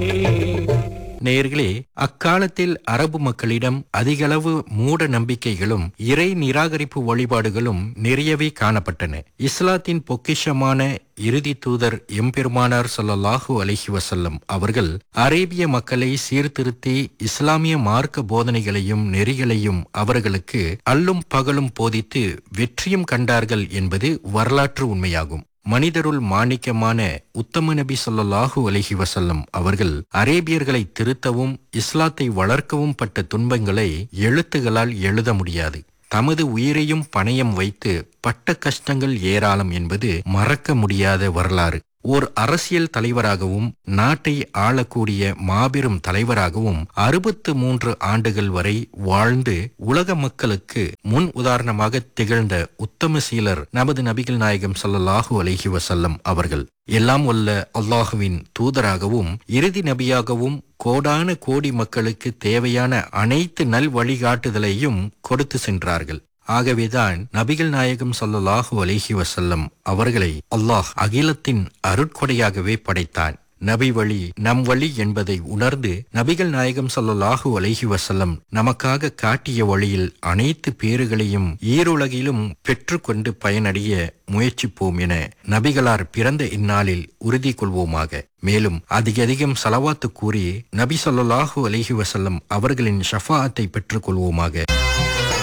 நேயர்களே அக்காலத்தில் அரபு மக்களிடம் அதிகளவு மூட நம்பிக்கைகளும் இறை நிராகரிப்பு வழிபாடுகளும் நிறையவே காணப்பட்டன இஸ்லாத்தின் பொக்கிஷமான இறுதி தூதர் எம்பெருமானார் ஸல்லல்லாஹு அலைஹி வஸல்லம் அவர்கள் அரேபிய மக்களை சீர்திருத்தி இஸ்லாமிய மார்க்க போதனைகளையும் நெறிகளையும் அவர்களுக்கு அல்லும் பகலும் போதித்து வெற்றியும் கண்டார்கள் என்பது வரலாற்று உண்மையாகும் மனிதருள் மாணிக்கமான உத்தம நபி ஸல்லல்லாஹு அலைஹி வஸல்லம் அவர்கள் அரேபியர்களை திருத்தவும் இஸ்லாத்தை வளர்க்கவும் பட்ட துன்பங்களை எழுத்துகளால் எழுத முடியாது தமது உயிரையும் பணயம் வைத்து பட்ட கஷ்டங்கள் ஏராளம் என்பது மறக்க முடியாத வரலாறு ஓர் அரசியல் தலைவராகவும் நாட்டை ஆளக்கூடிய மாபெரும் தலைவராகவும் அறுபத்து மூன்று ஆண்டுகள் வரை வாழ்ந்து உலக மக்களுக்கு முன் உதாரணமாக திகழ்ந்த உத்தம சீலர் நமது நபிகள் நாயகம் ஸல்லல்லாஹு அலைஹி வஸல்லம் அவர்கள் எல்லாம் வல்ல அல்லாஹுவின் தூதராகவும் இறுதி நபியாகவும் கோடான கோடி மக்களுக்கு தேவையான அனைத்து நல் வழிகாட்டுதலையும் கொடுத்து சென்றார்கள் ஆகவேதான் நபிகள் நாயகம் ஸல்லல்லாஹு அலைஹி வஸல்லம் அவர்களை அல்லாஹ் அகிலத்தின் அருட்கொடையாகவே படைத்தான் நபி வழி நம் வழி என்பதை உணர்ந்து நபிகள் நாயகம் ஸல்லல்லாஹு அலைஹி வஸல்லம் நமக்காக காட்டிய வழியில் அனைத்து பேறுகளையும் ஈருலகிலும் பெற்றுக்கொண்டு பயனடைய முயற்சிப்போம் என நபிகளார் பிறந்த இந்நாளில் உறுதி கொள்வோமாக மேலும் அதிக அதிகம் சலவாத்து கூறி நபி ஸல்லல்லாஹு அலைஹி வஸல்லம் அவர்களின் ஷஃபாஅத்தை பெற்றுக் கொள்வோமாக